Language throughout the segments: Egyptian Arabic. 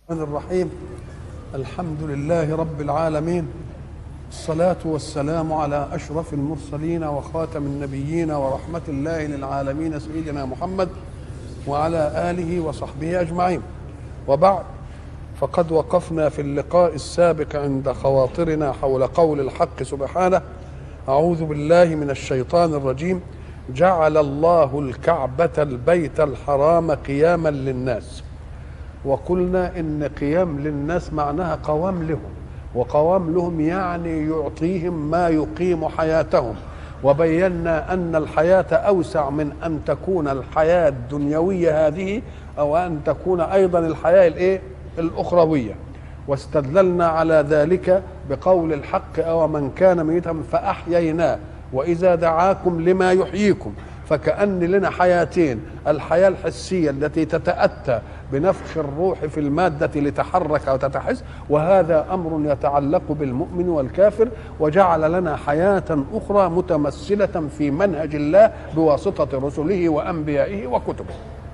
الرحمن الرحيم الحمد لله رب العالمين الصلاة والسلام على أشرف المرسلين وخاتم النبيين ورحمة الله للعالمين سيدنا محمد وعلى آله وصحبه أجمعين وبعد فقد وقفنا في اللقاء السابق عند خواطرنا حول قول الحق سبحانه أعوذ بالله من الشيطان الرجيم جعل الله الكعبة البيت الحرام قياما للناس وقلنا ان قيام للناس معناها قوام لهم وقوام لهم يعني يعطيهم ما يقيم حياتهم وبينا ان الحياه اوسع من ان تكون الحياه الدنيويه هذه او ان تكون ايضا الحياه الايه الاخرويه واستدللنا على ذلك بقول الحق او من كان ميتا فاحييناه واذا دعاكم لما يحييكم فكأن لنا حياتين الحياة الحسية التي تتأتى بنفخ الروح في المادة لتحرك أو تتحس وهذا أمر يتعلق بالمؤمن والكافر وجعل لنا حياة أخرى متمثلة في منهج الله بواسطة رسله وأنبيائه وكتبه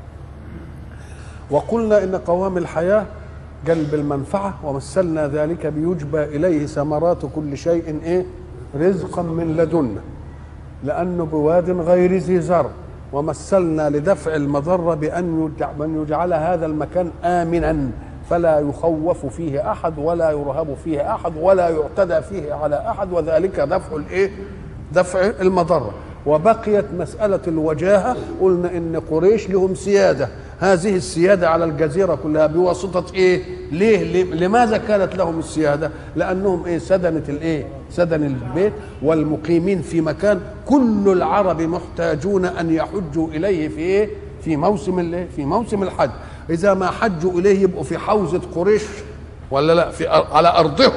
وقلنا إن قوام الحياة جلب المنفعة ومثلنا ذلك بيجبى إليه ثمرات كل شيء إيه رزقا من لدنا لأنه بواد غير ذي زرع ومثلنا لدفع المضرة بأن من يجعل هذا المكان آمنا فلا يخوف فيه أحد ولا يرهب فيه أحد ولا يعتدى فيه على أحد وذلك دفع الإيه؟ دفع المضرة وبقيت مسألة الوجاهة قلنا إن قريش لهم سيادة هذه السيادة على الجزيرة كلها بواسطة إيه؟ ليه؟ لماذا كانت لهم السيادة؟ لأنهم إيه؟ سدنة الإيه؟ سدن البيت والمقيمين في مكان كل العرب محتاجون أن يحجوا إليه في إيه؟ في موسم الإيه؟ في موسم الحج إذا ما حجوا إليه يبقوا في حوزة قريش ولا لا في على أرضهم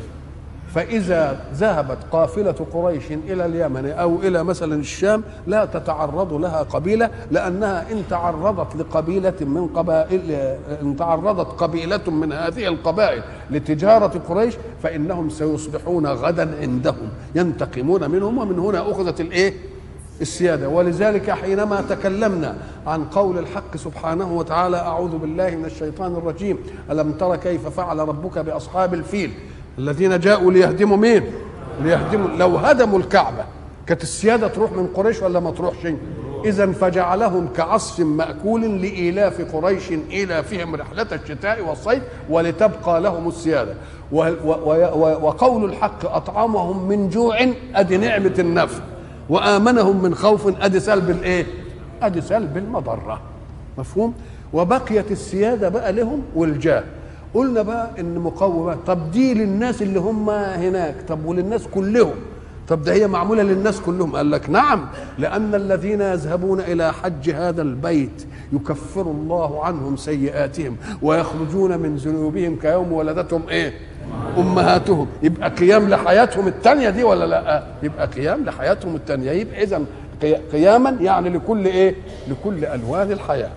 فإذا ذهبت قافلة قريش إلى اليمن أو إلى مثلا الشام لا تتعرض لها قبيلة لأنها إن تعرضت لقبيلة من قبائل إن تعرضت قبيلة من هذه القبائل لتجارة قريش فإنهم سيصبحون غدا عندهم ينتقمون منهم ومن هنا أخذت الإيه؟ السيادة ولذلك حينما تكلمنا عن قول الحق سبحانه وتعالى أعوذ بالله من الشيطان الرجيم ألم تر كيف فعل ربك بأصحاب الفيل الذين جاءوا ليهدموا مين ليهدموا لو هدموا الكعبة كانت السيادة تروح من قريش ولا ما تروحش إذا فجعلهم كعصف مأكول لإيلاف قريش إيلافهم رحلة الشتاء والصيف ولتبقى لهم السيادة و و و وقول الحق أطعمهم من جوع أدي نعمة النفع وآمنهم من خوف أدي سلب الإيه أدي سلب المضرة مفهوم وبقيت السيادة بقى لهم والجاه قلنا بقى ان مقومات طب دي للناس اللي هم هناك طب وللناس كلهم طب ده هي معموله للناس كلهم قال لك نعم لان الذين يذهبون الى حج هذا البيت يكفر الله عنهم سيئاتهم ويخرجون من ذنوبهم كيوم ولدتهم ايه امهاتهم يبقى قيام لحياتهم الثانيه دي ولا لا يبقى قيام لحياتهم الثانيه يبقى اذا قياما يعني لكل ايه لكل الوان الحياه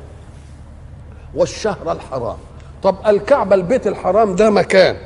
والشهر الحرام طب الكعبة البيت الحرام ده مكان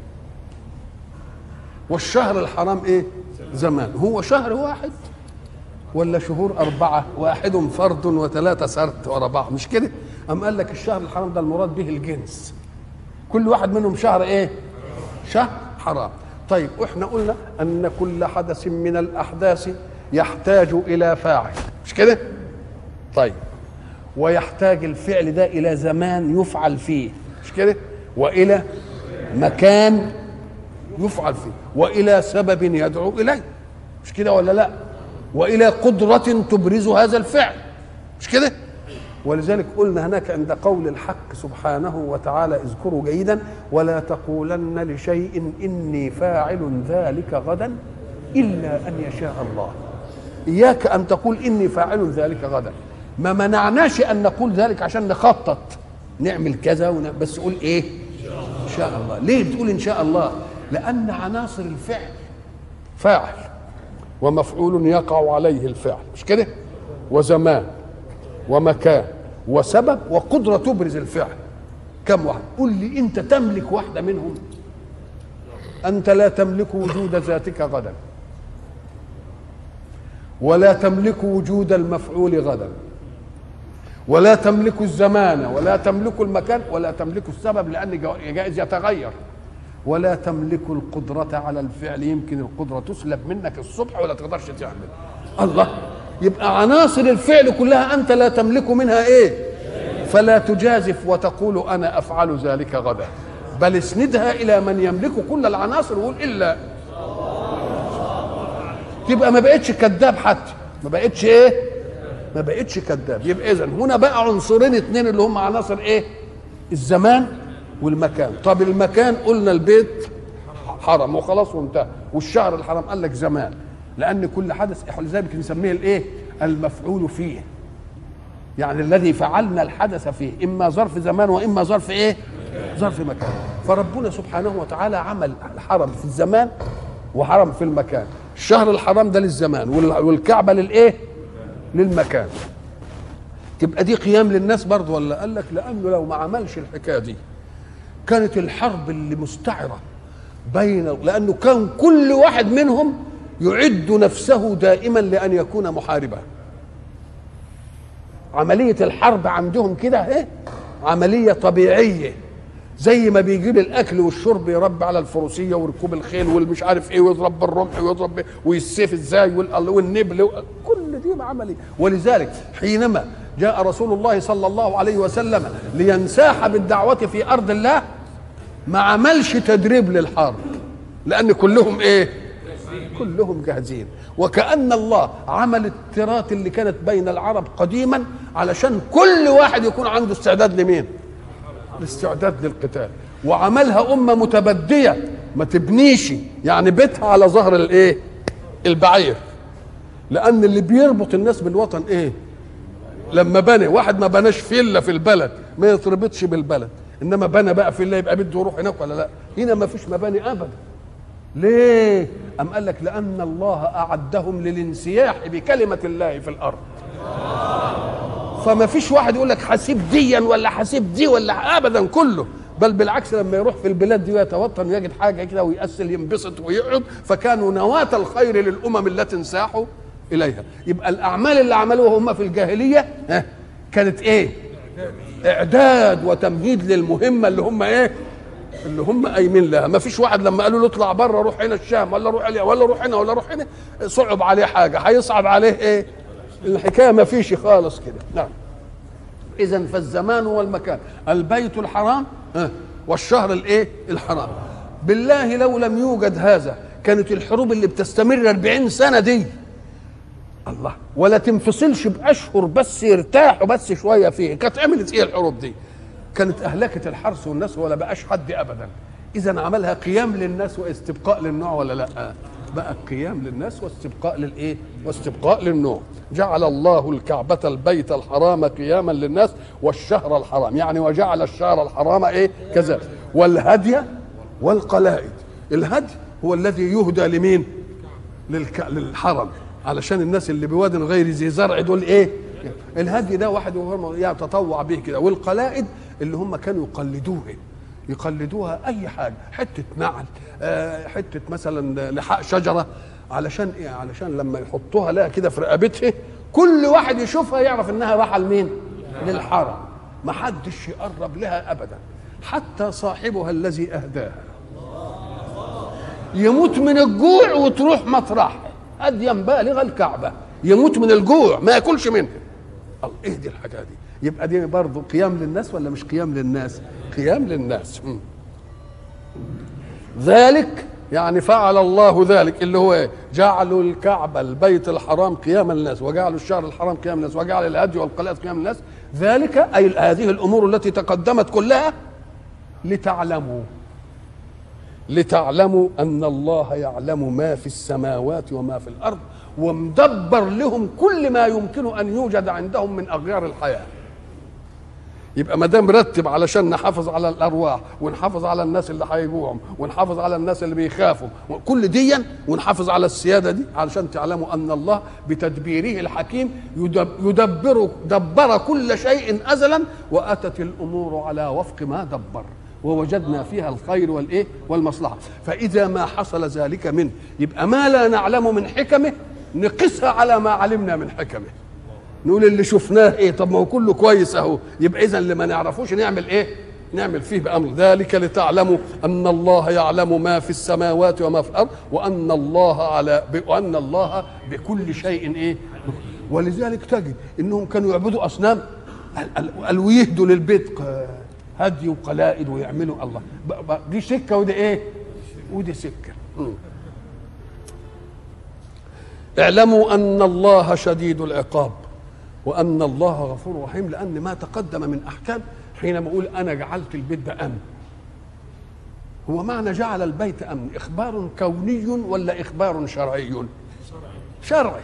والشهر الحرام ايه زمان هو شهر واحد ولا شهور أربعة واحد فرد وثلاثة سرد ورا بعض مش كده أم قال لك الشهر الحرام ده المراد به الجنس كل واحد منهم شهر ايه شهر حرام طيب واحنا قلنا أن كل حدث من الأحداث يحتاج إلى فاعل مش كده طيب ويحتاج الفعل ده إلى زمان يفعل فيه مش كده والى مكان يفعل فيه والى سبب يدعو اليه مش كده ولا لا والى قدره تبرز هذا الفعل مش كده ولذلك قلنا هناك عند قول الحق سبحانه وتعالى اذكروا جيدا ولا تقولن لشيء اني فاعل ذلك غدا الا ان يشاء الله اياك ان تقول اني فاعل ذلك غدا ما منعناش ان نقول ذلك عشان نخطط نعمل كذا ون... بس قول ايه ان شاء الله ليه بتقول ان شاء الله لان عناصر الفعل فاعل ومفعول يقع عليه الفعل مش كده وزمان ومكان وسبب وقدره تبرز الفعل كم واحد قل لي انت تملك واحده منهم انت لا تملك وجود ذاتك غدا ولا تملك وجود المفعول غدا ولا تملك الزمان ولا تملك المكان ولا تملك السبب لان جائز يتغير ولا تملك القدرة على الفعل يمكن القدرة تسلب منك الصبح ولا تقدرش تعمل الله يبقى عناصر الفعل كلها أنت لا تملك منها إيه فلا تجازف وتقول أنا أفعل ذلك غدا بل اسندها إلى من يملك كل العناصر وقول إلا تبقى ما بقتش كذاب حتى ما بقتش إيه ما بقتش كذاب يبقى إذا هنا بقى عنصرين اتنين اللي هم عناصر إيه الزمان والمكان طب المكان قلنا البيت حرم وخلاص وانتهى والشهر الحرام قال لك زمان لان كل حدث لذلك نسميه الايه المفعول فيه يعني الذي فعلنا الحدث فيه اما ظرف زمان واما ظرف ايه ظرف مكان فربنا سبحانه وتعالى عمل الحرم في الزمان وحرم في المكان الشهر الحرام ده للزمان والكعبه للايه للمكان تبقى دي قيام للناس برضه ولا قال لك لانه لو ما عملش الحكايه دي كانت الحرب اللي مستعره بين لانه كان كل واحد منهم يعد نفسه دائما لان يكون محاربا عمليه الحرب عندهم كده ايه عمليه طبيعيه زي ما بيجيب الاكل والشرب يربي على الفروسيه وركوب الخيل والمش عارف ايه ويضرب بالرمح ويضرب والسيف ازاي والنبل كل دي عمليه ولذلك حينما جاء رسول الله صلى الله عليه وسلم لينساح بالدعوه في ارض الله ما عملش تدريب للحرب لان كلهم ايه كلهم جاهزين وكأن الله عمل الترات اللي كانت بين العرب قديما علشان كل واحد يكون عنده استعداد لمين الاستعداد للقتال وعملها أمة متبدية ما تبنيش يعني بيتها على ظهر الايه البعير لأن اللي بيربط الناس بالوطن ايه لما بنى واحد ما بناش فيلا في البلد ما يتربطش بالبلد انما بنى بقى فيلا يبقى بده يروح هناك ولا لا هنا ما فيش مباني ابدا ليه أم قال لك لأن الله أعدهم للانسياح بكلمة الله في الأرض فما فيش واحد يقول لك حسيب ديا ولا حسيب دي ولا أبدا كله بل بالعكس لما يروح في البلاد دي ويتوطن ويجد حاجة كده ويأسل ينبسط ويقعد فكانوا نواة الخير للأمم التي انساحوا إليها يبقى الأعمال اللي عملوها هم في الجاهلية ها كانت إيه إعداد وتمهيد للمهمة اللي هم إيه اللي هم قايمين لها ما فيش واحد لما قالوا له اطلع بره روح هنا الشام ولا روح عليها ولا روح هنا ولا روح هنا صعب عليه حاجه هيصعب عليه ايه الحكايه ما فيش خالص كده نعم اذا فالزمان والمكان البيت الحرام والشهر الايه الحرام بالله لو لم يوجد هذا كانت الحروب اللي بتستمر 40 سنه دي الله ولا تنفصلش باشهر بس يرتاحوا بس شويه فيه كانت عملت ايه الحروب دي كانت اهلكت الحرث والناس ولا بقاش حد ابدا اذا عملها قيام للناس واستبقاء للنوع ولا لا بقى قيام للناس واستبقاء للايه واستبقاء للنوع جعل الله الكعبة البيت الحرام قياما للناس والشهر الحرام يعني وجعل الشهر الحرام ايه كذا والهدي والقلائد الهدي هو الذي يهدى لمين للك... للحرم علشان الناس اللي بواد غير ذي زرع دول ايه الهدي ده واحد يتطوع به كده والقلائد اللي هم كانوا يقلدوه يقلدوها اي حاجه حته نعل آه حته مثلا لحاء شجره علشان ايه علشان لما يحطوها لها كده في رقبتها كل واحد يشوفها يعرف انها راحه لمين للحرم ما حدش يقرب لها ابدا حتى صاحبها الذي اهداها يموت من الجوع وتروح مطرحها هديا بالغ الكعبه يموت من الجوع ما ياكلش منها الله ايه دي الحاجه دي يبقى دي برضه قيام للناس ولا مش قيام للناس قيام للناس م. ذلك يعني فعل الله ذلك اللي هو ايه جعلوا الكعبة البيت الحرام قياما للناس وجعلوا الشهر الحرام قياما للناس وجعل الهدي والقلائد قياما للناس ذلك أي هذه الأمور التي تقدمت كلها لتعلموا لتعلموا أن الله يعلم ما في السماوات وما في الأرض ومدبر لهم كل ما يمكن ان يوجد عندهم من اغيار الحياه يبقى ما دام مرتب علشان نحافظ على الارواح ونحافظ على الناس اللي هيجوعهم ونحافظ على الناس اللي بيخافوا كل ديا ونحافظ على السياده دي علشان تعلموا ان الله بتدبيره الحكيم يدبر دبر كل شيء ازلا واتت الامور على وفق ما دبر ووجدنا فيها الخير والايه والمصلحه فاذا ما حصل ذلك منه يبقى ما لا نعلم من حكمه نقسها على ما علمنا من حكمه نقول اللي شفناه ايه طب ما هو كله كويس اهو يبقى اذا اللي ما نعرفوش نعمل ايه نعمل فيه بامر ذلك لتعلموا ان الله يعلم ما في السماوات وما في الارض وان الله على وان الله بكل شيء ايه ولذلك تجد انهم كانوا يعبدوا اصنام قالوا يهدوا للبيت هدي وقلائد ويعملوا الله دي سكه ودي ايه ودي سكه اعلموا ان الله شديد العقاب وان الله غفور رحيم لان ما تقدم من احكام حينما اقول انا جعلت البيت ده امن هو معنى جعل البيت امن اخبار كوني ولا اخبار شرعي شرعي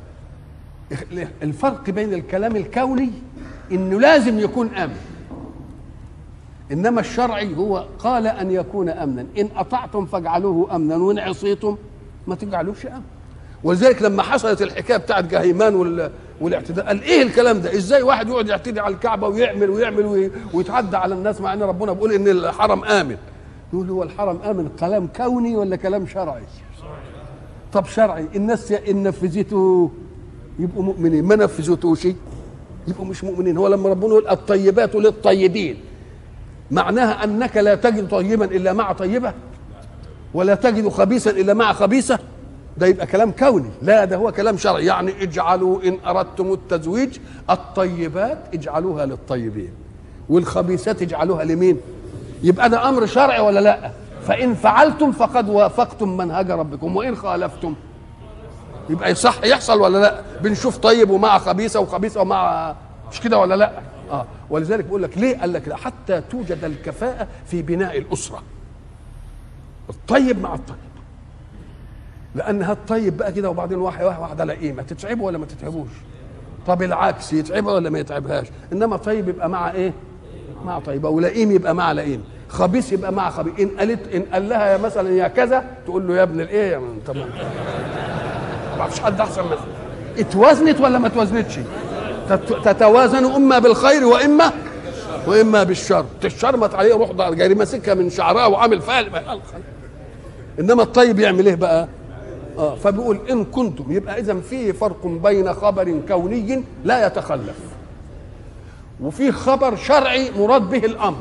الفرق بين الكلام الكوني انه لازم يكون امن انما الشرعي هو قال ان يكون امنا ان اطعتم فاجعلوه امنا وان عصيتم ما تجعلوش امن ولذلك لما حصلت الحكايه بتاعت جهيمان وال... والاعتداء قال ايه الكلام ده ازاي واحد يقعد يعتدي على الكعبه ويعمل ويعمل وي... ويتعدى على الناس مع ان ربنا بيقول ان الحرم امن يقول هو الحرم امن كلام كوني ولا كلام شرعي طب شرعي الناس ان نفذته يبقوا مؤمنين ما نفذتوش يبقوا مش مؤمنين هو لما ربنا يقول الطيبات للطيبين معناها انك لا تجد طيبا الا مع طيبه ولا تجد خبيثا الا مع خبيثه ده يبقى كلام كوني لا ده هو كلام شرعي يعني اجعلوا ان اردتم التزويج الطيبات اجعلوها للطيبين والخبيثات اجعلوها لمين يبقى ده امر شرعي ولا لا فان فعلتم فقد وافقتم منهج ربكم وان خالفتم يبقى يصح يحصل ولا لا بنشوف طيب ومع خبيثه وخبيثه ومع مش كده ولا لا اه ولذلك بقول لك ليه قال لك لا حتى توجد الكفاءه في بناء الاسره الطيب مع الطيب لان هالطيب بقى كده وبعدين واحد واحد واحد على قيمه تتعبه ولا ما تتعبوش طب العكس يتعبها ولا ما يتعبهاش انما طيب يبقى مع ايه مع طيبه ولئيم يبقى مع لئيم خبيث يبقى مع خبيث ان قالت ان قال لها يا مثلا يا كذا تقول له يا ابن الايه يا من طبعا ما فيش حد احسن منها اتوزنت ولا ما اتوزنتش تتوازن اما بالخير واما واما بالشر تشرمت عليه روح جاري ماسكها من شعرها وعامل فيها انما الطيب يعمل ايه بقى اه فبيقول ان كنتم يبقى اذا في فرق بين خبر كوني لا يتخلف وفي خبر شرعي مراد به الامر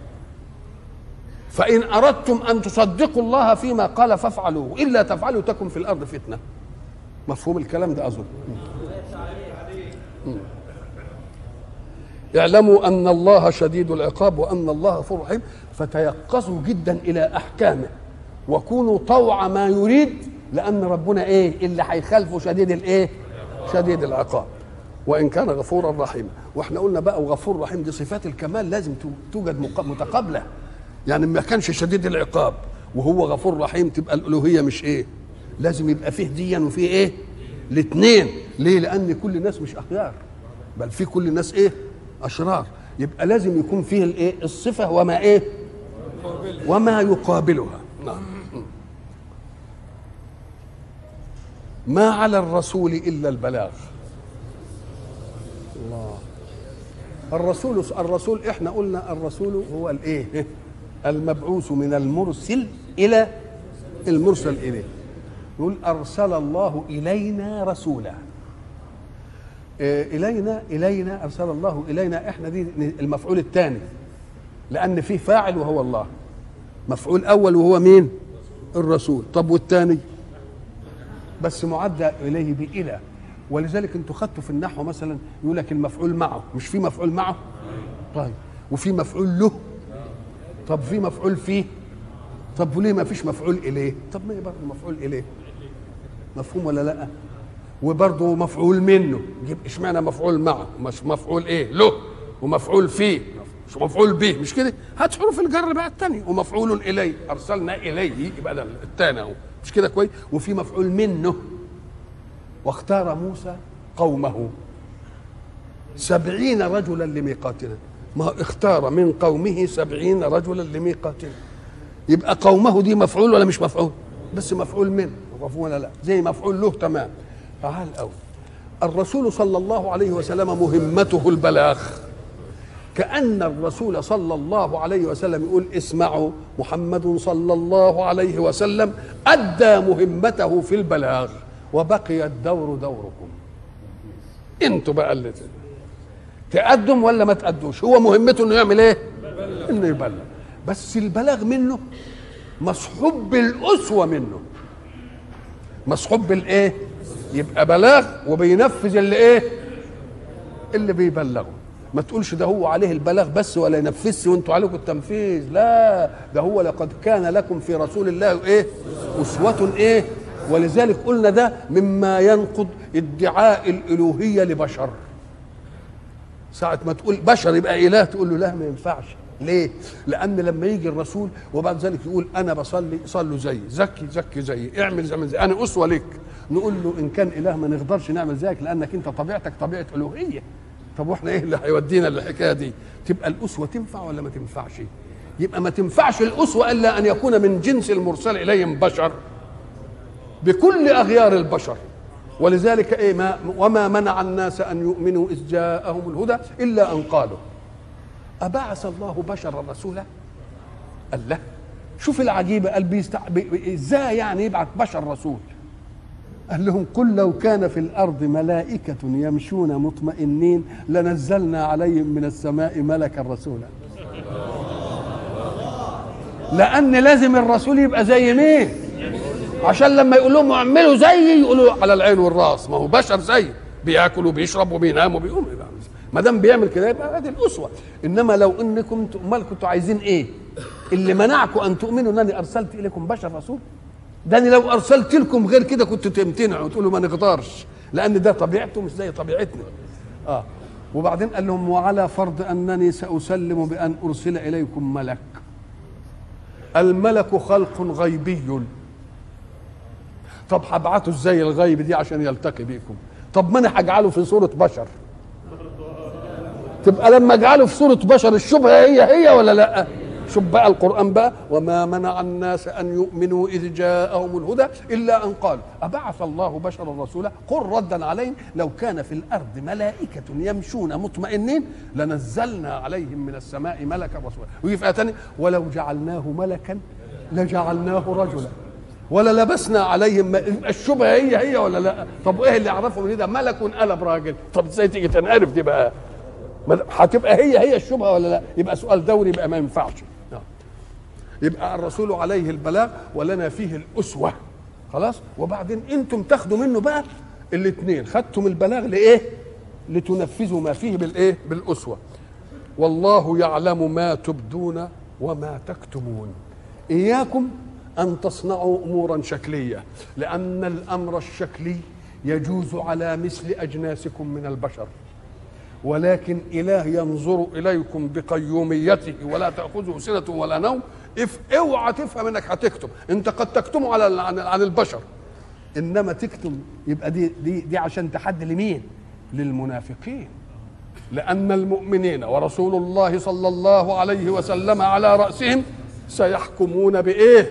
فان اردتم ان تصدقوا الله فيما قال فافعلوه الا تفعلوا تكن في الارض فتنه مفهوم الكلام ده اظن اعلموا ان الله شديد العقاب وان الله غفور رحيم فتيقظوا جدا الى احكامه وكونوا طوع ما يريد لان ربنا ايه اللي هيخالفه شديد الايه شديد العقاب وان كان غفورا رحيما واحنا قلنا بقى وغفور رحيم دي صفات الكمال لازم توجد متقابله يعني ما كانش شديد العقاب وهو غفور رحيم تبقى الالوهيه مش ايه لازم يبقى فيه ديا وفيه ايه الاثنين ليه لان كل الناس مش اخيار بل في كل الناس ايه اشرار يبقى لازم يكون فيه الايه الصفه وما ايه وما يقابلها نعم ما على الرسول الا البلاغ الله الرسول الرسول احنا قلنا الرسول هو الايه المبعوث من المرسل الى المرسل اليه يقول ارسل الله الينا رسولا الينا الينا ارسل الله الينا احنا دي المفعول الثاني لان في فاعل وهو الله مفعول اول وهو مين الرسول طب والثاني بس معدى اليه بإلى ولذلك انتوا خدتوا في النحو مثلا يقول لك المفعول معه مش في مفعول معه طيب وفي مفعول له طب في مفعول فيه طب وليه ما فيش مفعول اليه طب ما هي برضه مفعول اليه مفهوم ولا لا وبرضه مفعول منه يجيب اشمعنى مفعول معه مش مفعول ايه له ومفعول فيه مش مفعول به مش كده هات حروف الجر بقى الثاني ومفعول اليه ارسلنا اليه يبقى ده الثاني اهو مش كده كويس وفي مفعول منه واختار موسى قومه سبعين رجلا لميقاتنا ما اختار من قومه سبعين رجلا لميقاتنا يبقى قومه دي مفعول ولا مش مفعول بس مفعول منه مفهوم ولا لا زي مفعول له تمام تعال قوي الرسول صلى الله عليه وسلم مهمته البلاغ كأن الرسول صلى الله عليه وسلم يقول اسمعوا محمد صلى الله عليه وسلم أدى مهمته في البلاغ وبقي الدور دوركم انتوا بقى اللي تقدم ولا ما تقدوش هو مهمته انه يعمل ايه انه يبلغ بس البلاغ منه مصحوب بالاسوه منه مصحوب بالايه يبقى بلاغ وبينفذ اللي ايه اللي بيبلغه ما تقولش ده هو عليه البلاغ بس ولا ينفذش وانتوا عليكم التنفيذ لا ده هو لقد كان لكم في رسول الله ايه اسوه ايه ولذلك قلنا ده مما ينقض ادعاء الالوهيه لبشر ساعة ما تقول بشر يبقى إله تقول له لا ما ينفعش ليه؟ لأن لما يجي الرسول وبعد ذلك يقول أنا بصلي صلوا زيي زكي زكي زيي اعمل زي زي أنا أسوة لك نقول له إن كان إله ما نقدرش نعمل زيك لأنك أنت طبيعتك طبيعة ألوهية طب واحنا ايه اللي هيودينا للحكايه دي؟ تبقى الاسوه تنفع ولا ما تنفعش؟ يبقى ما تنفعش الاسوه الا ان يكون من جنس المرسل اليهم بشر بكل اغيار البشر ولذلك ايه ما وما منع الناس ان يؤمنوا اذ جاءهم الهدى الا ان قالوا ابعث الله بشرا رسولا قال لا شوف العجيبه قال بيستع... بي... ازاي يعني يبعث بشر رسول قال لهم قل لو كان في الارض ملائكه يمشون مطمئنين لنزلنا عليهم من السماء ملكا رسولا لان لازم الرسول يبقى زي مين عشان لما يقول لهم اعملوا زيي يقولوا على العين والراس ما هو بشر زي بياكل وبيشرب وبينام وبيقوم ما دام بيعمل كده يبقى هذه الاسوه انما لو انكم امال كنتوا عايزين ايه اللي منعكم ان تؤمنوا انني ارسلت اليكم بشر رسول ده أنا لو ارسلت لكم غير كده كنتوا تمتنعوا وتقولوا ما نقدرش لان ده طبيعته مش زي طبيعتنا اه وبعدين قال لهم وعلى فرض انني ساسلم بان ارسل اليكم ملك الملك خلق غيبي طب هبعته ازاي الغيب دي عشان يلتقي بيكم طب ما انا هجعله في صوره بشر تبقى لما اجعله في صوره بشر الشبهه هي هي ولا لا شوف بقى القران بقى وما منع الناس ان يؤمنوا اذ جاءهم الهدى الا ان قالوا ابعث الله بشرا رسولا قل ردا عليهم لو كان في الارض ملائكه يمشون مطمئنين لنزلنا عليهم من السماء ملكا رسولا ويجي في ايه ثانيه ولو جعلناه ملكا لجعلناه رجلا ولا لبسنا عليهم الشبهه هي هي ولا لا طب ايه اللي يعرفه من ده ملك قلب راجل طب ازاي تيجي تنعرف دي بقى هتبقى هي هي الشبهه ولا لا يبقى سؤال دوري يبقى ما ينفعش يبقى الرسول عليه البلاغ ولنا فيه الاسوه خلاص وبعدين انتم تاخدوا منه بقى الاثنين خدتم البلاغ لايه لتنفذوا ما فيه بالايه بالاسوه والله يعلم ما تبدون وما تكتمون اياكم ان تصنعوا امورا شكليه لان الامر الشكلي يجوز على مثل اجناسكم من البشر ولكن اله ينظر اليكم بقيوميته ولا تاخذه سنه ولا نوم اف اوعى تفهم انك هتكتم انت قد تكتم على عن, عن البشر انما تكتم يبقى دي دي دي عشان تحدي لمين للمنافقين لان المؤمنين ورسول الله صلى الله عليه وسلم على راسهم سيحكمون بايه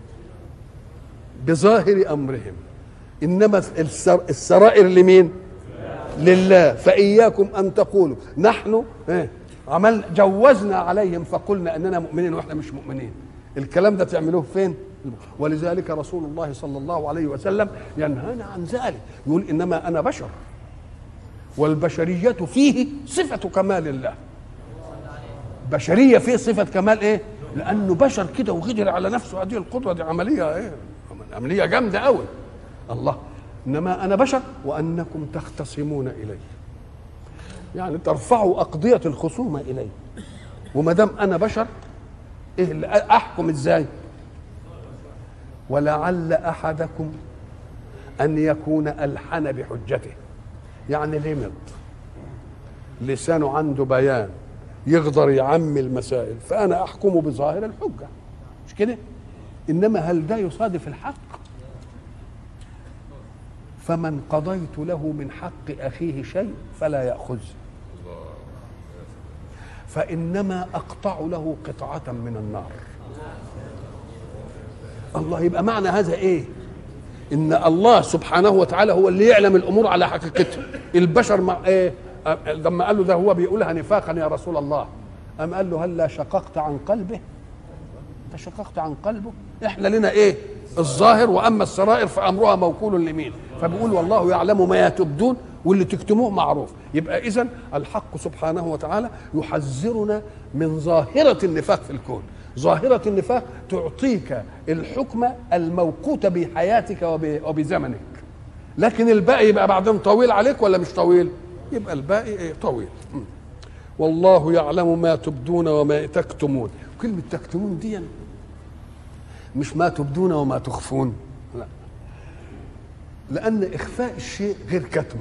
بظاهر امرهم انما السرائر لمين لله فاياكم ان تقولوا نحن إيه؟ عمل جوزنا عليهم فقلنا اننا مؤمنين واحنا مش مؤمنين الكلام ده تعملوه فين ولذلك رسول الله صلى الله عليه وسلم ينهانا عن ذلك يقول انما انا بشر والبشريه فيه صفه كمال الله بشريه فيه صفه كمال ايه لانه بشر كده وقدر على نفسه هذه القدره دي عمليه ايه عمليه جامده قوي الله انما انا بشر وانكم تختصمون الي يعني ترفعوا اقضيه الخصومه الي وما دام انا بشر ايه اللي احكم ازاي ولعل احدكم ان يكون الحن بحجته يعني لمض لسانه عنده بيان يقدر يعمي المسائل فانا احكم بظاهر الحجه مش كده انما هل ده يصادف الحق فمن قضيت له من حق اخيه شيء فلا ياخذه فانما اقطع له قطعه من النار الله يبقى معنى هذا ايه ان الله سبحانه وتعالى هو اللي يعلم الامور على حقيقتها البشر مع ايه لما قال له ده هو بيقولها نفاقا يا رسول الله أم قال له هلا شققت عن قلبه انت شققت عن قلبه احنا لنا ايه الظاهر واما السرائر فامرها موكول لمين فبيقول والله يعلم ما تبدون واللي تكتموه معروف يبقى اذا الحق سبحانه وتعالى يحذرنا من ظاهره النفاق في الكون ظاهره النفاق تعطيك الحكم الموقوت بحياتك وب- وبزمنك لكن الباقي يبقى بعدين طويل عليك ولا مش طويل يبقى الباقي إيه؟ طويل م. والله يعلم ما تبدون وما تكتمون كلمة تكتمون دي مش ما تبدون وما تخفون لا لأن إخفاء الشيء غير كتمه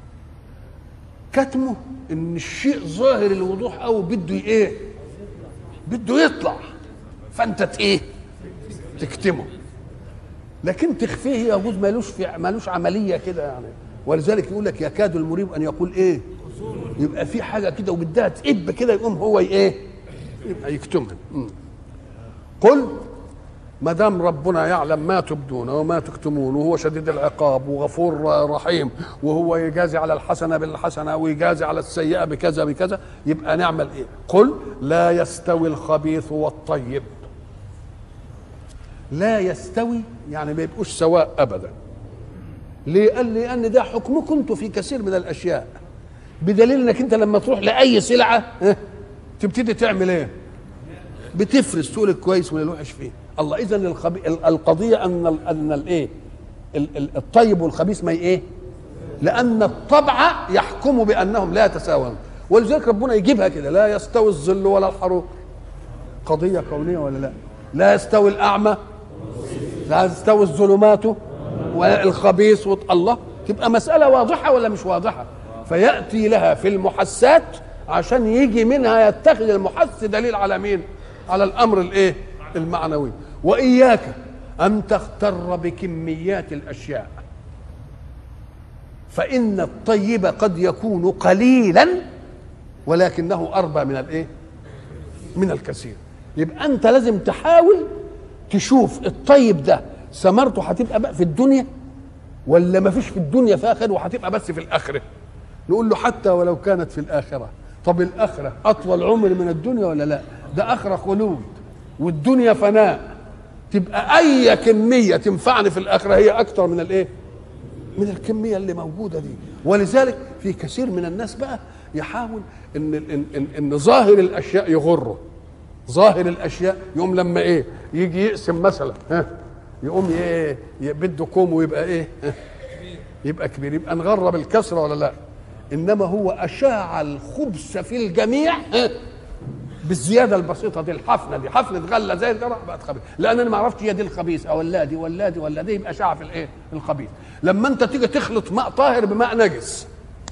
كتمه إن الشيء ظاهر الوضوح أو بده إيه بده يطلع فأنت ت- إيه تكتمه لكن تخفيه يجوز مالوش في مالوش عمليه كده يعني ولذلك يقول لك يكاد المريب ان يقول ايه يبقى في حاجه كده وبدها تقب كده يقوم هو ايه يبقى يكتمها مم. قل ما دام ربنا يعلم ما تبدون وما تكتمون وهو شديد العقاب وغفور رحيم وهو يجازي على الحسنه بالحسنه ويجازي على السيئه بكذا بكذا يبقى نعمل ايه؟ قل لا يستوي الخبيث والطيب لا يستوي يعني ما يبقوش سواء ابدا ليه قال لي ان ده حكمكم انتم في كثير من الاشياء بدليل انك انت لما تروح لاي سلعه ها، تبتدي تعمل ايه بتفرز تقول الكويس من الوحش فيه الله اذا الخبي... ال- القضيه ان ال... ان الايه ال... ال- الطيب والخبيث ما ي- ايه لان الطبع يحكم بانهم لا يتساوون ولذلك ربنا يجيبها كده لا يستوي الظل ولا الحروق قضيه كونيه ولا لا لا يستوي الاعمى لا تستوي الظلمات والخبيث وط- الله تبقى مسألة واضحة ولا مش واضحة فيأتي لها في المحسات عشان يجي منها يتخذ المحس دليل على مين على الأمر الإيه المعنوي وإياك أن تغتر بكميات الأشياء فإن الطيب قد يكون قليلا ولكنه أربى من الإيه من الكثير يبقى أنت لازم تحاول تشوف الطيب ده ثمرته هتبقى بقى في الدنيا ولا ما فيش في الدنيا فيها خير وهتبقى بس في الاخره نقول له حتى ولو كانت في الاخره طب الاخره اطول عمر من الدنيا ولا لا ده اخره خلود والدنيا فناء تبقى اي كميه تنفعني في الاخره هي اكتر من الايه من الكميه اللي موجوده دي ولذلك في كثير من الناس بقى يحاول ان ان ان, إن ظاهر الاشياء يغره ظاهر الاشياء يقوم لما ايه يجي يقسم مثلا ها يقوم ايه ي- بده كوم ويبقى ايه ها؟ يبقى كبير يبقى نغرب الكسره ولا لا انما هو اشاع الخبث في الجميع ها؟ بالزياده البسيطه دي الحفنه دي حفنه غله زي ده بقت خبيث لان انا ما عرفتش هي دي الخبيث او لا دي ولا دي ولا دي يبقى شاع في الايه الخبيث لما انت تيجي تخلط ماء طاهر بماء نجس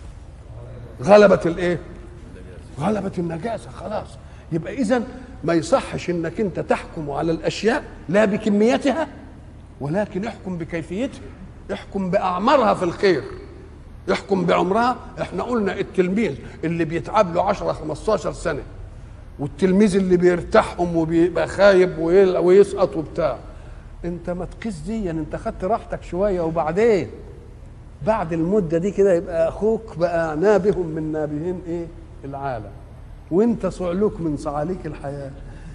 غلبت الايه غلبت النجاسه خلاص يبقى اذا ما يصحش انك انت تحكم على الاشياء لا بكميتها ولكن احكم بكيفيتها احكم باعمارها في الخير احكم بعمرها احنا قلنا التلميذ اللي بيتعب له 10 15 سنه والتلميذ اللي بيرتاحهم وبيبقى خايب ويل- ويسقط وبتاع انت ما تقيس دي يعني انت خدت راحتك شويه وبعدين بعد المده دي كده يبقى اخوك بقى نابه من نابهين ايه العالم وانت صعلوك من صعاليك الحياه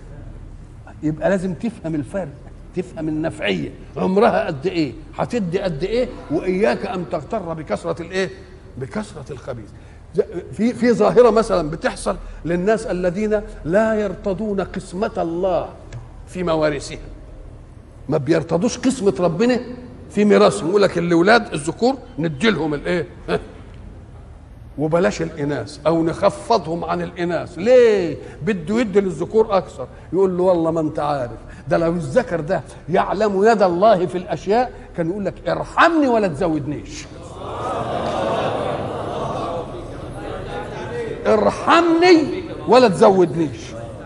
يبقى لازم تفهم الفرق تفهم النفعيه عمرها قد ايه هتدي قد ايه واياك ان تغتر بكثره الايه بكثره الخبيث ز- في في ظاهره مثلا بتحصل للناس الذين لا يرتضون قسمه الله في موارثهم ما بيرتضوش قسمه ربنا في ميراثهم يقول لك الاولاد الذكور ندي لهم الايه ها؟ وبلاش الاناث او نخفضهم عن الاناث ليه بده يدي للذكور اكثر يقول له والله ما انت عارف ده لو الذكر ده يعلم يد الله في الاشياء كان يقول لك ارحمني ولا تزودنيش ارحمني ولا تزودنيش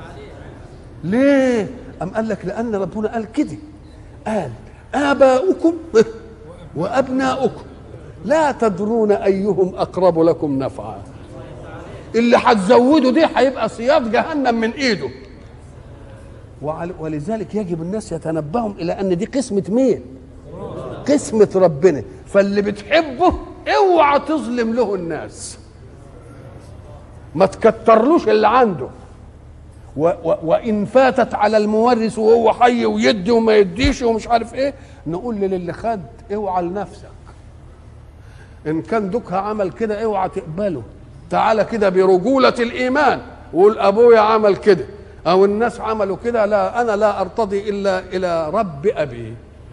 ليه أم قال لك لأن ربنا قال كده قال آباؤكم وأبناؤكم لا تدرون أيهم أقرب لكم نفعا اللي هتزوده دي هيبقى صياد جهنم من إيده وعل- ولذلك يجب الناس يتنبهوا إلى أن دي قسمة مين قسمة ربنا فاللي بتحبه اوعى تظلم له الناس ما تكترلوش اللي عنده و و وان فاتت على المورث وهو حي ويدي وما يديش ومش عارف ايه نقول للي خد اوعى لنفسك ان كان دوكها عمل كده اوعى تقبله تعالى كده برجولة الإيمان وقول أبويا عمل كده أو الناس عملوا كده لا أنا لا أرتضي إلا إلى رب أبي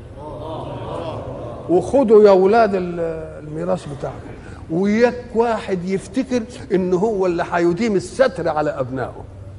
وخدوا يا أولاد الميراث بتاعكم وياك واحد يفتكر إن هو اللي هيديم الستر على أبنائه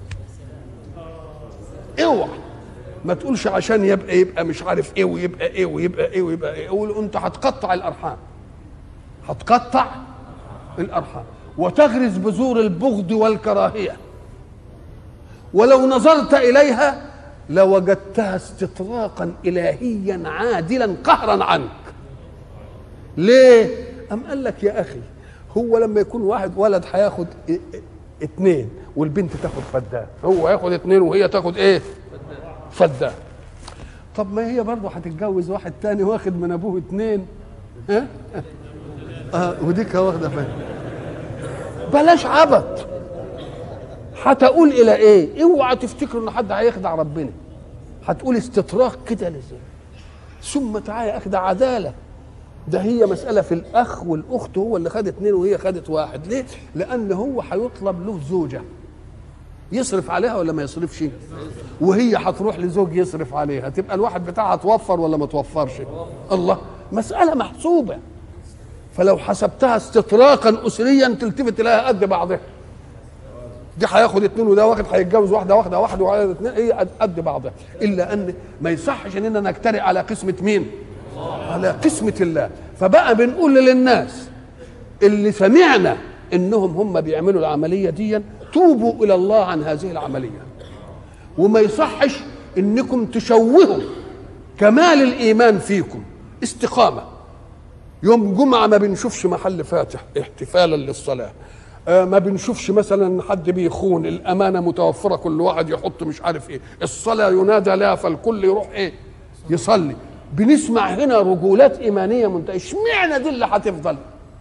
اوعى ما تقولش عشان يبقى يبقى مش عارف ايه ويبقى ايه ويبقى ايه ويبقى ايه قول انت هتقطع الارحام هتقطع الارحام وتغرز بذور البغض والكراهيه ولو نظرت اليها لوجدتها استطراقا الهيا عادلا قهرا عنك ليه ام قال لك يا اخي هو لما يكون واحد ولد هياخد اتنين والبنت تاخد فدان هو ياخد اتنين وهي تاخد ايه فدان طب ما هي برضه هتتجوز واحد تاني واخد من ابوه اتنين ها اه وديك واخده فين بلاش عبط هتقول الى ايه اوعى تفتكروا ان حد هيخدع ربنا هتقول استطراق كده لازم ثم تعالى يا اخي ده عداله ده هي مسألة في الأخ والأخت هو اللي خد اتنين وهي خدت واحد ليه؟ لأن هو هيطلب له زوجة يصرف عليها ولا ما يصرفش وهي هتروح لزوج يصرف عليها تبقى الواحد بتاعها توفر ولا ما توفرش الله مسألة محسوبة فلو حسبتها استطراقا أسريا تلتفت لها قد بعضها دي هياخد اتنين وده واحد هيتجوز واحده واحده واحد وعلى اتنين هي قد بعضها الا ان ما يصحش اننا نجترئ على قسمه مين؟ على قسمه الله فبقى بنقول للناس اللي سمعنا انهم هم بيعملوا العمليه دي توبوا الى الله عن هذه العمليه وما يصحش انكم تشوهوا كمال الايمان فيكم استقامه يوم جمعه ما بنشوفش محل فاتح احتفالا للصلاه آه ما بنشوفش مثلا حد بيخون الامانه متوفره كل واحد يحط مش عارف ايه الصلاه ينادى لها فالكل يروح ايه يصلي بنسمع هنا رجولات ايمانيه منتهيه اشمعنى دي اللي هتفضل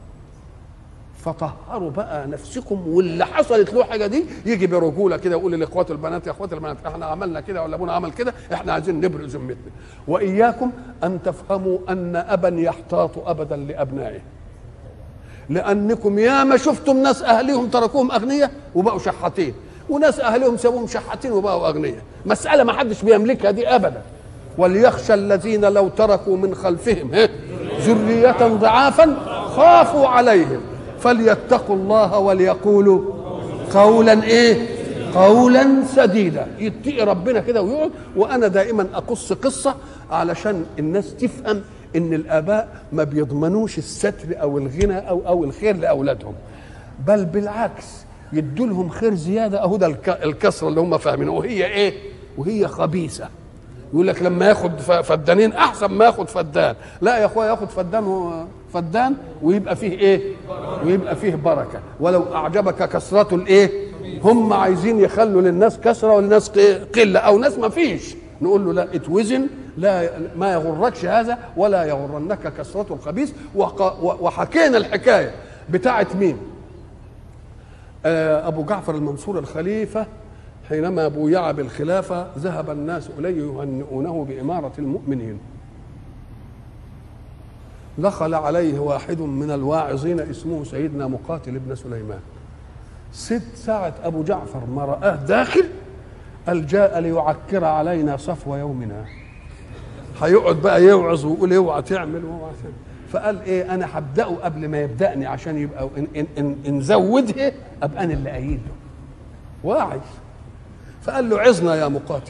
فطهروا بقى نفسكم واللي حصلت له حاجه دي يجي برجوله كده يقول لاخوات البنات يا اخوات البنات احنا عملنا كده ولا ابونا عمل كده احنا عايزين نبرئ ذمتنا واياكم ان تفهموا ان ابا يحتاط ابدا لابنائه لانكم ياما شفتم ناس اهليهم تركوهم اغنياء وبقوا شحاتين وناس اهلهم سابوهم شحاتين وبقوا اغنياء مساله ما حدش بيملكها دي ابدا وليخشى الذين لو تركوا من خلفهم ذرية ضعافا خافوا عليهم فليتقوا الله وليقولوا قولا ايه قولا سديدا يتقي ربنا كده ويقعد وانا دائما اقص قصه علشان الناس تفهم ان الاباء ما بيضمنوش الستر او الغنى او او الخير لاولادهم بل بالعكس يدوا لهم خير زياده اهو ده الكسره اللي هم فاهمينه وهي ايه وهي خبيثه يقول لك لما ياخد فدانين احسن ما ياخد فدان لا يا اخويا ياخد فدان فدان ويبقى فيه ايه ويبقى فيه بركه ولو اعجبك كثره الايه هم عايزين يخلوا للناس كثره وللناس قله او ناس ما فيش نقول له لا اتوزن لا ما يغركش هذا ولا يغرنك كثرة الخبيث وحكينا الحكاية بتاعت مين أبو جعفر المنصور الخليفة حينما بويع بالخلافة ذهب الناس إليه يهنئونه بإمارة المؤمنين دخل عليه واحد من الواعظين اسمه سيدنا مقاتل بن سليمان ست ساعة أبو جعفر ما رآه داخل قال جاء ليعكر علينا صفو يومنا هيقعد بقى يوعظ ويقول اوعى تعمل واوعى تعمل فقال ايه انا هبداه قبل ما يبداني عشان يبقى ان ان ان, إن زودها ابقى انا اللي ايده واعي فقال له عظنا يا مقاتل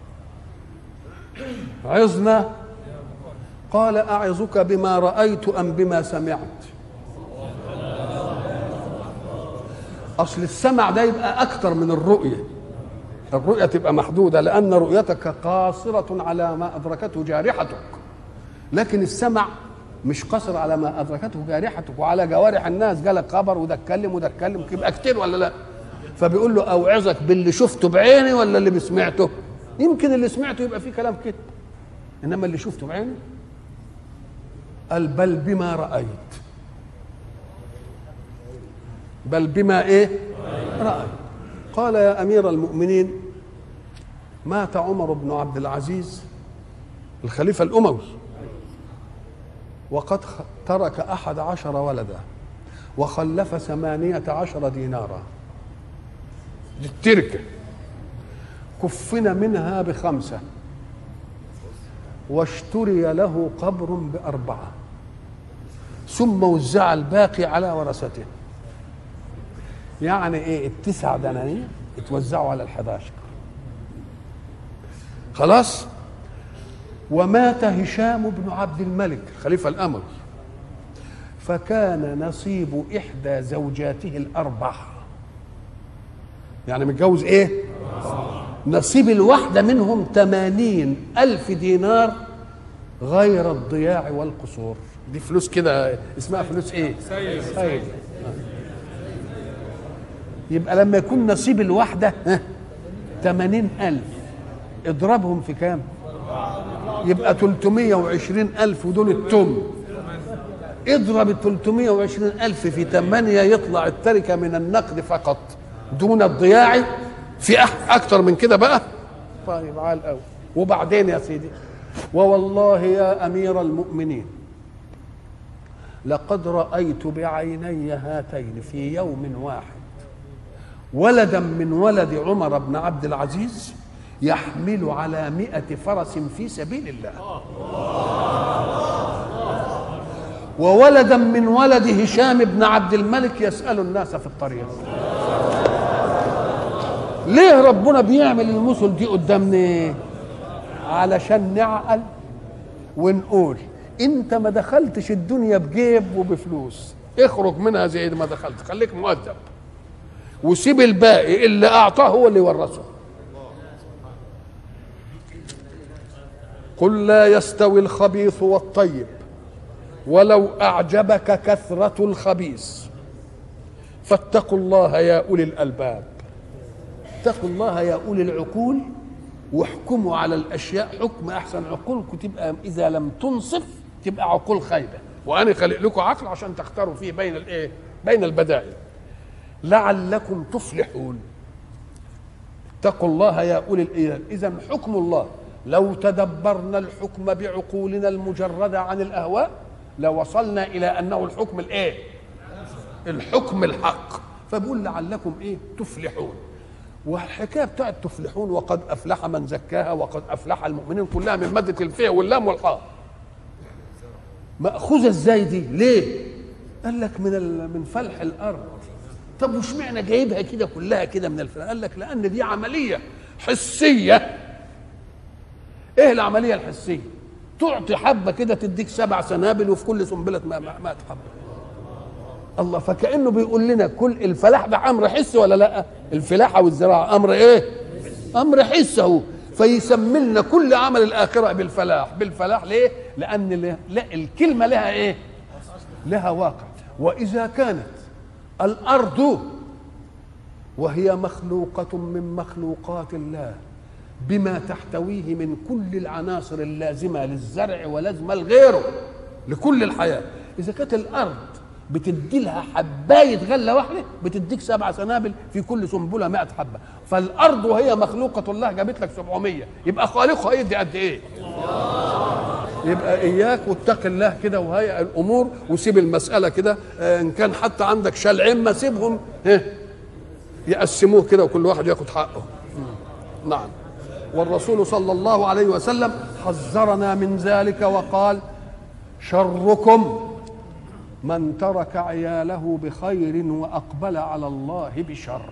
عظنا قال اعظك بما رايت ام بما سمعت اصل السمع ده يبقى اكتر من الرؤيه الرؤية تبقى محدودة لأن رؤيتك قاصرة على ما أدركته جارحتك لكن السمع مش قصر على ما أدركته جارحتك وعلى جوارح الناس جالك خبر وده اتكلم وده اتكلم يبقى كتير ولا لا فبيقول له أوعظك باللي شفته بعيني ولا اللي سمعته يمكن اللي سمعته يبقى فيه كلام كده إنما اللي شفته بعيني قال بل بما رأيت بل بما إيه رأيت قال يا امير المؤمنين مات عمر بن عبد العزيز الخليفه الاموي وقد خ- ترك أحد عشر ولدا وخلف ثمانية عشر دينارا دي التركة كفن منها بخمسة واشتري له قبر بأربعة ثم وزع الباقي على ورثته يعني ايه التسع دنانير اتوزعوا على الحداشر خلاص ومات هشام بن عبد الملك خليفة الأمر فكان نصيب إحدى زوجاته الأربع يعني متجوز إيه نصيب الواحدة منهم تمانين ألف دينار غير الضياع والقصور دي فلوس كده اسمها فلوس ايه سيد, سيد. يبقى لما يكون نصيب الواحدة ها، تمانين ألف اضربهم في كام يبقى 320 ألف ودول التم اضرب ال 320 ألف في 8 يطلع التركة من النقد فقط دون الضياع في أح- أكتر من كده بقى طيب عال قوي وبعدين يا سيدي ووالله يا أمير المؤمنين لقد رأيت بعيني هاتين في يوم واحد ولدا من ولد عمر بن عبد العزيز يحمل على مئة فرس في سبيل الله وولدا من ولد هشام بن عبد الملك يسأل الناس في الطريق ليه ربنا بيعمل المثل دي قدامنا علشان نعقل ونقول انت ما دخلتش الدنيا بجيب وبفلوس اخرج منها زي ما دخلت خليك مؤدب وسيب الباقي اللي اعطاه هو اللي ورثه قل لا يستوي الخبيث والطيب ولو اعجبك كثره الخبيث فاتقوا الله يا اولي الالباب اتقوا الله يا اولي العقول واحكموا على الاشياء حكم احسن عقولكم تبقى اذا لم تنصف تبقى عقول خايبه وانا خلق لكم عقل عشان تختاروا فيه بين الايه بين البدائل لعلكم تفلحون اتقوا الله يا اولي الالباب اذا حكم الله لو تدبرنا الحكم بعقولنا المجرده عن الاهواء لوصلنا الى انه الحكم الايه الحكم الحق فبقول لعلكم ايه تفلحون والحكايه بتاعت تفلحون وقد افلح من زكاها وقد افلح المؤمنين كلها من ماده الفاء واللام والحاء ماخوذه ازاي دي ليه قال لك من ال- من فلح الارض طب وش معنى جايبها كده كلها كده من الفلح قال لك لان دي عمليه حسيه ايه العمليه الحسيه تعطي حبه كده تديك سبع سنابل وفي كل سنبله ما ما ما حبه الله فكانه بيقول لنا كل الفلاح ده امر حسي ولا لا الفلاحه والزراعه امر ايه امر حسي اهو فيسمي لنا كل عمل الاخره بالفلاح بالفلاح ليه لان له- لا الكلمه لها ايه لها واقع واذا كانت الارض وهي مخلوقه من مخلوقات الله بما تحتويه من كل العناصر اللازمه للزرع ولازمه لغيره لكل الحياه اذا كانت الارض بتدي لها حبايه غله واحده بتديك سبع سنابل في كل سنبله 100 حبه فالارض وهي مخلوقه الله جابت لك 700 يبقى خالقها يدي قد ايه يبقى اياك واتق الله كده وهيئ الامور وسيب المساله كده آه، ان كان حتى عندك شلعين سيبهم ها، يقسموه كده وكل واحد ياخد حقه نعم والرسول صلى الله عليه وسلم حذرنا من ذلك وقال شركم من ترك عياله بخير واقبل على الله بشر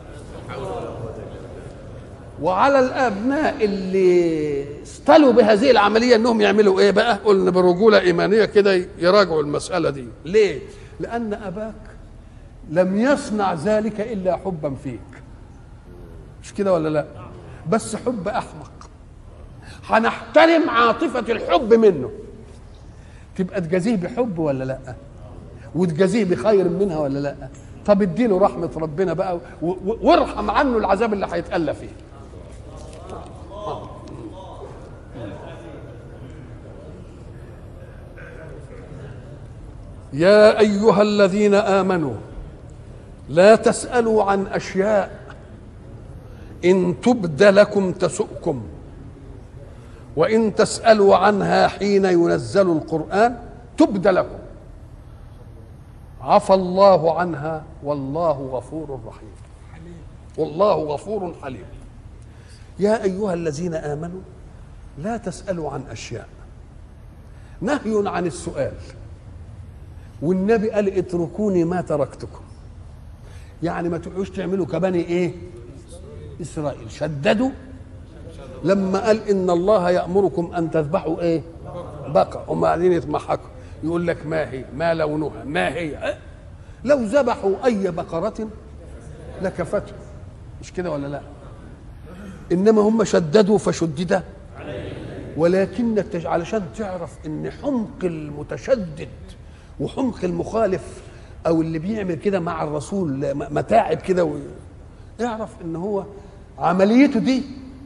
وعلى الابناء اللي استلوا بهذه العمليه انهم يعملوا ايه بقى قلنا برجوله ايمانيه كده يراجعوا المساله دي ليه لان اباك لم يصنع ذلك الا حبا فيك مش كده ولا لا بس حب احمق هنحترم عاطفه الحب منه تبقى تجازيه بحب ولا لا وتجازيه بخير منها ولا لا طب اديله رحمه ربنا بقى و- و- وارحم عنه العذاب اللي هيتألى فيه يا ايها الذين امنوا لا تسالوا عن اشياء ان تبد لكم تسؤكم وان تسالوا عنها حين ينزل القران تبد لكم عفى الله عنها والله غفور رحيم والله غفور حليم يا ايها الذين امنوا لا تسالوا عن اشياء نهي عن السؤال والنبي قال اتركوني ما تركتكم يعني ما تقعدوش تعملوا كبني ايه اسرائيل شددوا لما قال ان الله يامركم ان تذبحوا ايه بقر هم قاعدين يتمحكوا يقول لك ما هي ما لونها ما هي لو ذبحوا اي بقره لكفته مش كده ولا لا انما هم شددوا فشدد ولكن التج... علشان تعرف ان حمق المتشدد وحمق المخالف او اللي بيعمل كده مع الرسول متاعب كده و... اعرف ان هو عمليته دي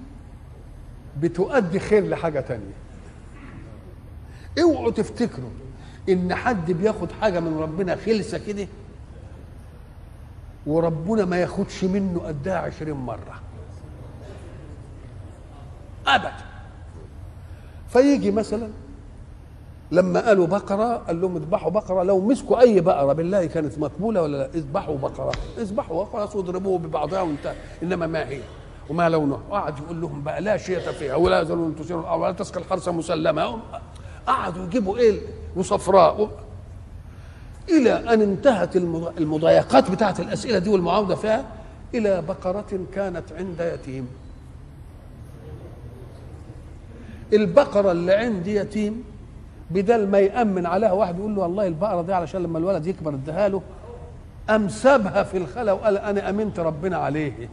بتؤدي خير لحاجه تانية اوعوا تفتكروا ان حد بياخد حاجه من ربنا خلسه كده وربنا ما ياخدش منه قدها عشرين مرة أبدا فيجي مثلا لما قالوا بقرة قال لهم اذبحوا بقرة لو مسكوا أي بقرة بالله كانت مقبولة ولا لا اذبحوا بقرة اذبحوا بقرة واضربوه ببعضها وانتهى إنما ما هي وما لونها وقعد يقول لهم بقى لا شيء فيها ولا يزالون تثير الأرض ولا تسقي الحرث مسلمة قعدوا يجيبوا ايه وصفراء الى ان انتهت المضايقات بتاعه الاسئله دي والمعاوضه فيها الى بقره كانت عند يتيم البقره اللي عند يتيم بدل ما يامن عليها واحد يقول له والله البقره دي علشان لما الولد يكبر اديها له قام سابها في الخلا وقال انا امنت ربنا عليه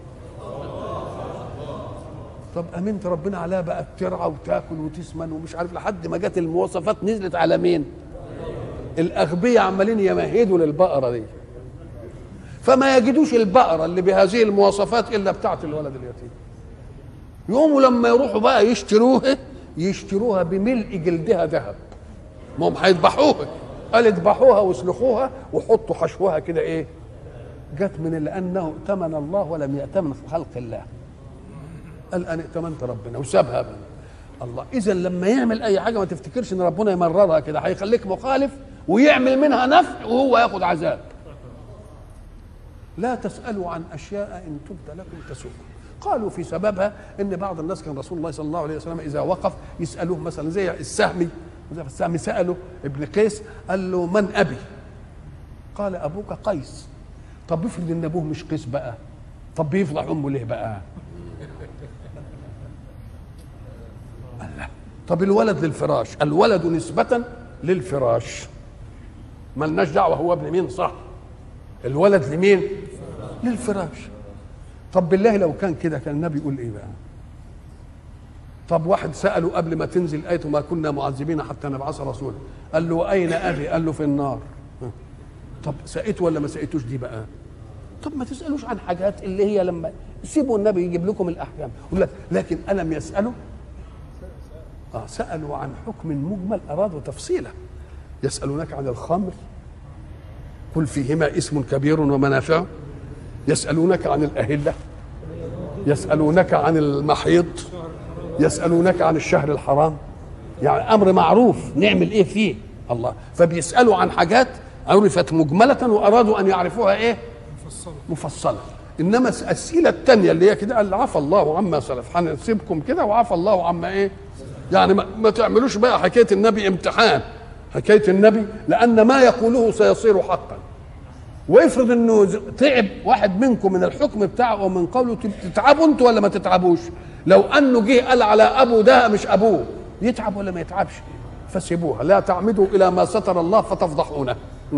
طب امنت ربنا عليها بقى ترعى وتاكل وتسمن ومش عارف لحد ما جت المواصفات نزلت على مين؟ الاغبياء عمالين يمهدوا للبقره دي فما يجدوش البقره اللي بهذه المواصفات الا بتاعه الولد اليتيم يقوموا لما يروحوا بقى يشتروها يشتروها بملء جلدها ذهب ما هم هيذبحوها قال اذبحوها واسلخوها وحطوا حشوها كده ايه جت من لانه ائتمن الله ولم يأتمن خلق الله قال انا ائتمنت ربنا وسابها بنا. الله اذا لما يعمل اي حاجه ما تفتكرش ان ربنا يمررها كده هيخليك مخالف ويعمل منها نفع وهو ياخذ عذاب لا تسالوا عن اشياء ان تبد لكم تسؤكم قالوا في سببها ان بعض الناس كان رسول الله صلى الله عليه وسلم اذا وقف يسالوه مثلا زي السهمي السهمي ساله ابن قيس قال له من ابي قال ابوك قيس طب افرض ان ابوه مش قيس بقى طب بيفضح امه ليه بقى الله طب الولد للفراش الولد نسبة للفراش ملناش دعوة هو ابن مين صح الولد لمين للفراش طب بالله لو كان كده كان النبي يقول ايه بقى طب واحد سأله قبل ما تنزل آية ما كنا معذبين حتى نبعث رسولا قال له أين أبي قال له في النار طب سقيت ولا ما سقيتوش دي بقى طب ما تسألوش عن حاجات اللي هي لما سيبوا النبي يجيب لكم الأحكام يقول لك لكن ألم يسألوا آه سألوا عن حكم مجمل أرادوا تفصيله يسألونك عن الخمر قل فيهما اسم كبير ومنافع يسألونك عن الأهلة يسألونك عن المحيض يسألونك عن الشهر الحرام يعني أمر معروف نعمل إيه فيه الله فبيسألوا عن حاجات عرفت مجملة وأرادوا أن يعرفوها إيه مفصلة مفصلة إنما الأسئلة الثانية اللي هي كده قال عفى الله عما سلف هنسيبكم كده وعفى الله عما إيه يعني ما, ما تعملوش بقى حكاية النبي امتحان حكاية النبي لأن ما يقوله سيصير حقا وافرض انه تعب واحد منكم من الحكم بتاعه او من قوله تتعبوا انتوا ولا ما تتعبوش لو انه جه قال على ابو ده مش ابوه يتعب ولا ما يتعبش فسيبوها لا تعمدوا الى ما ستر الله فتفضحونه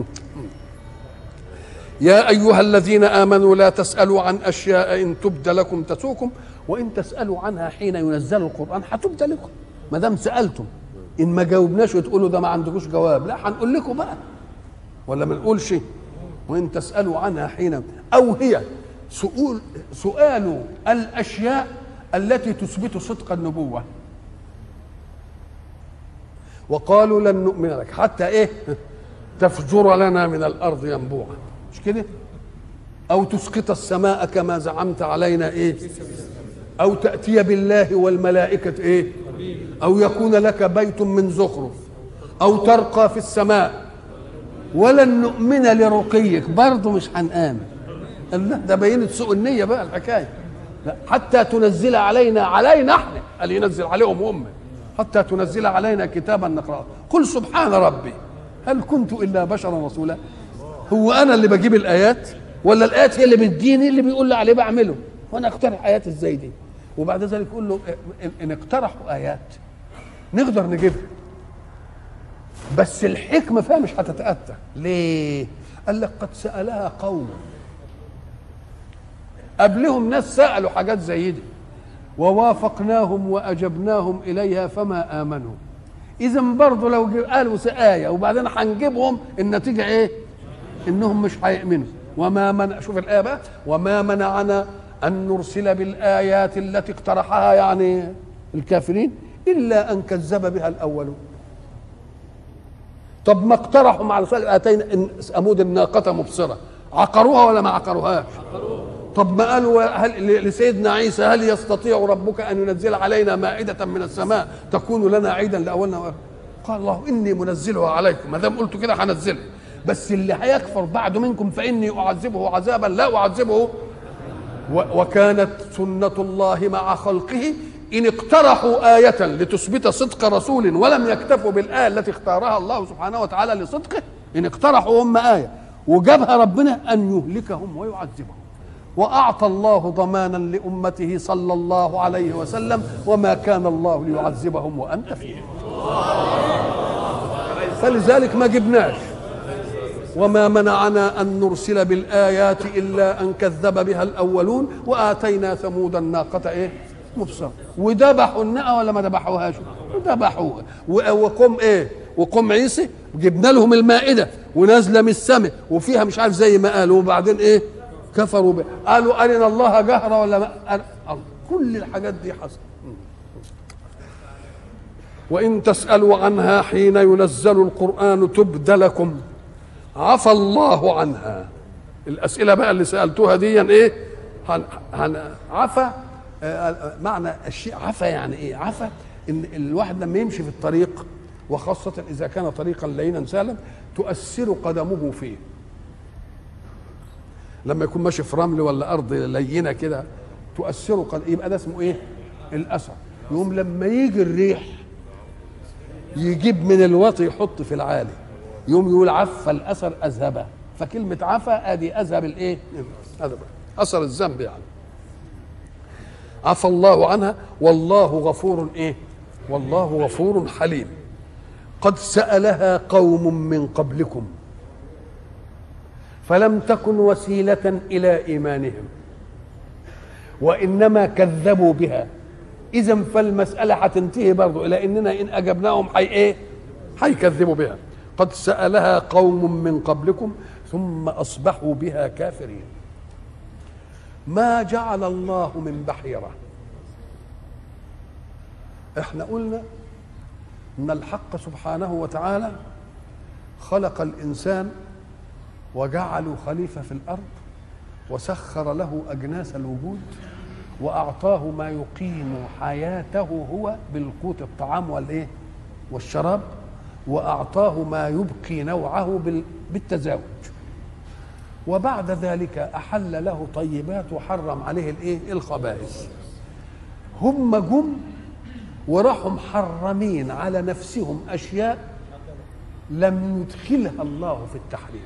يا ايها الذين امنوا لا تسالوا عن اشياء ان تبد لكم تسوكم وان تسالوا عنها حين ينزل القران هتبد لكم ما دام سالتم ان ما جاوبناش وتقولوا ده ما عندكوش جواب لا هنقول لكم بقى ولا ما نقولش وان تسالوا عنها حين او هي سؤال سؤال الاشياء التي تثبت صدق النبوه وقالوا لن نؤمن لك حتى ايه تفجر لنا من الارض ينبوعا مش كده او تسقط السماء كما زعمت علينا ايه او تاتي بالله والملائكه ايه او يكون لك بيت من زخرف او ترقى في السماء ولن نؤمن لرقيك برضه مش هنآمن الله ده بينت سوء النية بقى الحكاية لا حتى تنزل علينا علينا احنا قال ينزل عليهم هم حتى تنزل علينا كتابا نقرأه قل سبحان ربي هل كنت إلا بشرا رسولا هو أنا اللي بجيب الآيات ولا الآيات هي اللي بتديني اللي بيقول لي عليه بعمله وأنا أقترح آيات إزاي دي وبعد ذلك يقول له إن اقترحوا آيات نقدر نجيبها بس الحكمة فيها مش هتتأتى ليه؟ قال لك قد سألها قوم قبلهم ناس سألوا حاجات زي دي ووافقناهم وأجبناهم إليها فما آمنوا إذا برضه لو قالوا آية وبعدين هنجيبهم النتيجة إيه؟ إنهم مش هيؤمنوا وما منع شوف الآية بقى وما منعنا أن نرسل بالآيات التي اقترحها يعني الكافرين إلا أن كذب بها الأولون طب ما اقترحوا مع رسول اتينا امود الناقه مبصره عقروها ولا ما عقروهاش طب ما قالوا هل لسيدنا عيسى هل يستطيع ربك ان ينزل علينا مائده من السماء تكون لنا عيدا لاولنا قال الله اني منزلها عليكم ما دام قلت كده هنزلها بس اللي هيكفر بعد منكم فاني اعذبه عذابا لا اعذبه وكانت سنه الله مع خلقه إن اقترحوا آية لتثبت صدق رسول ولم يكتفوا بالآية التي اختارها الله سبحانه وتعالى لصدقه إن اقترحوا هم آية وجابها ربنا أن يهلكهم ويعذبهم وأعطى الله ضمانا لأمته صلى الله عليه وسلم وما كان الله ليعذبهم وأنت فيهم فلذلك ما جبناش وما منعنا أن نرسل بالآيات إلا أن كذب بها الأولون وآتينا ثمود الناقة إيه مبصر وذبحوا الناقه ولا ما ذبحوهاش ذبحوها وقوم ايه وقوم عيسى جبنا لهم المائده ونازله من السماء وفيها مش عارف زي ما قالوا وبعدين ايه كفروا به قالوا ارنا الله جهره ولا ما كل الحاجات دي حصل وان تسالوا عنها حين ينزل القران تبد لكم عفى الله عنها الاسئله بقى اللي سالتوها دي ايه هن هن عفى معنى الشيء عفا يعني ايه عفا ان الواحد لما يمشي في الطريق وخاصة إذا كان طريقا لينا سهلا تؤثر قدمه فيه لما يكون ماشي في رمل ولا أرض لينة كده تؤثر قدم يبقى ده اسمه إيه؟ الأثر يقوم لما يجي الريح يجيب من الوطي يحط في العالي يقوم يقول عفى الأثر أذهبه فكلمة عفى أدي أذهب الإيه؟ أذهب أثر الذنب يعني عفى الله عنها والله غفور ايه والله غفور حليم قد سالها قوم من قبلكم فلم تكن وسيله الى ايمانهم وانما كذبوا بها اذا فالمساله هتنتهي برضو الى اننا ان اجبناهم حي ايه هيكذبوا بها قد سالها قوم من قبلكم ثم اصبحوا بها كافرين ما جعل الله من بحيره احنا قلنا ان الحق سبحانه وتعالى خلق الانسان وجعله خليفه في الارض وسخر له اجناس الوجود واعطاه ما يقيم حياته هو بالقوت الطعام والايه والشراب واعطاه ما يبقي نوعه بالتزاوج وبعد ذلك احل له طيبات وحرم عليه الايه الخبائث هم جم وراحوا محرمين على نفسهم اشياء لم يدخلها الله في التحريم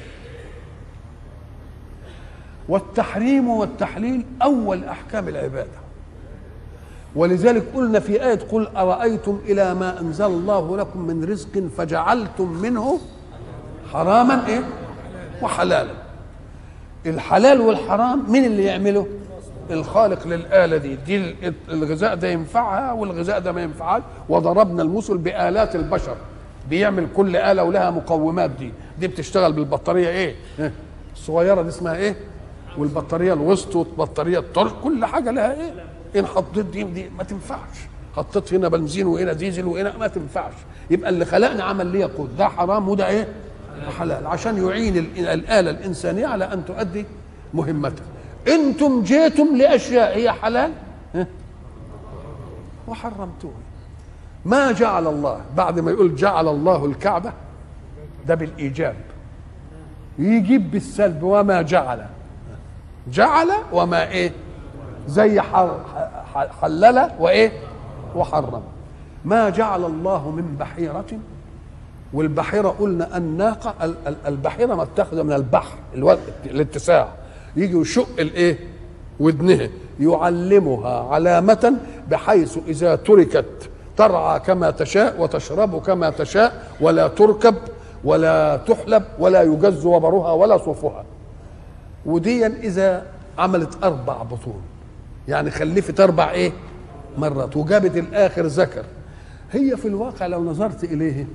والتحريم والتحليل اول احكام العباده ولذلك قلنا في آية قل أرأيتم إلى ما أنزل الله لكم من رزق فجعلتم منه حراما إيه؟ وحلالا الحلال والحرام مين اللي يعمله؟ الخالق للآلة دي دي الغذاء ده ينفعها والغذاء ده ما ينفعهاش وضربنا المثل بآلات البشر بيعمل كل آلة ولها مقومات دي دي بتشتغل بالبطارية ايه الصغيرة دي اسمها ايه والبطارية الوسط والبطارية الطرق كل حاجة لها ايه ان حطيت دي دي ما تنفعش حطيت هنا بنزين وهنا ديزل وهنا ما تنفعش يبقى اللي خلقنا عمل ليه يقود ده حرام وده ايه حلال عشان يعين الآلة الإنسانية على أن تؤدي مهمتها انتم جيتم لاشياء هي حلال وحرمتوها ما جعل الله بعد ما يقول جعل الله الكعبة ده بالإيجاب يجيب بالسلب وما جعل جعل وما ايه زي حلل وايه وحرم ما جعل الله من بحيرة والبحيرة قلنا الناقة البحيرة متخذة من البحر الاتساع يجي يشق الايه ودنها يعلمها علامة بحيث إذا تركت ترعى كما تشاء وتشرب كما تشاء ولا تركب ولا تحلب ولا يجز وبرها ولا صوفها وديا إذا عملت أربع بطون يعني خلفت أربع إيه مرات وجابت الآخر ذكر هي في الواقع لو نظرت إليه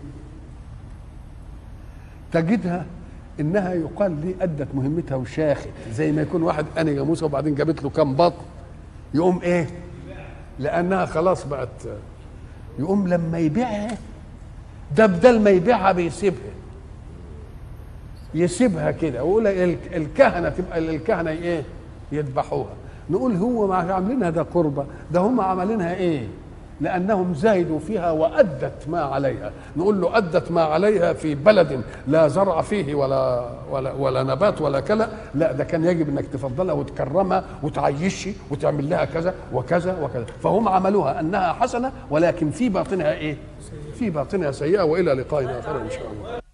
تجدها انها يقال لي ادت مهمتها وشاخت زي ما يكون واحد اني جاموسه وبعدين جابت له كام بطن يقوم ايه لانها خلاص بقت يقوم لما يبيعها ده بدل ما يبيعها بيسيبها يسيبها كده ويقول الكهنه تبقى الكهنه ايه يذبحوها نقول هو ما عاملينها ده قربه ده هم عاملينها ايه لانهم زاهدوا فيها وادت ما عليها نقول له ادت ما عليها في بلد لا زرع فيه ولا ولا ولا نبات ولا كلا لا ده كان يجب انك تفضلها وتكرمها وتعيشها وتعمل لها كذا وكذا وكذا فهم عملوها انها حسنه ولكن في باطنها ايه في باطنها سيئه والى لقاء اخر ان شاء الله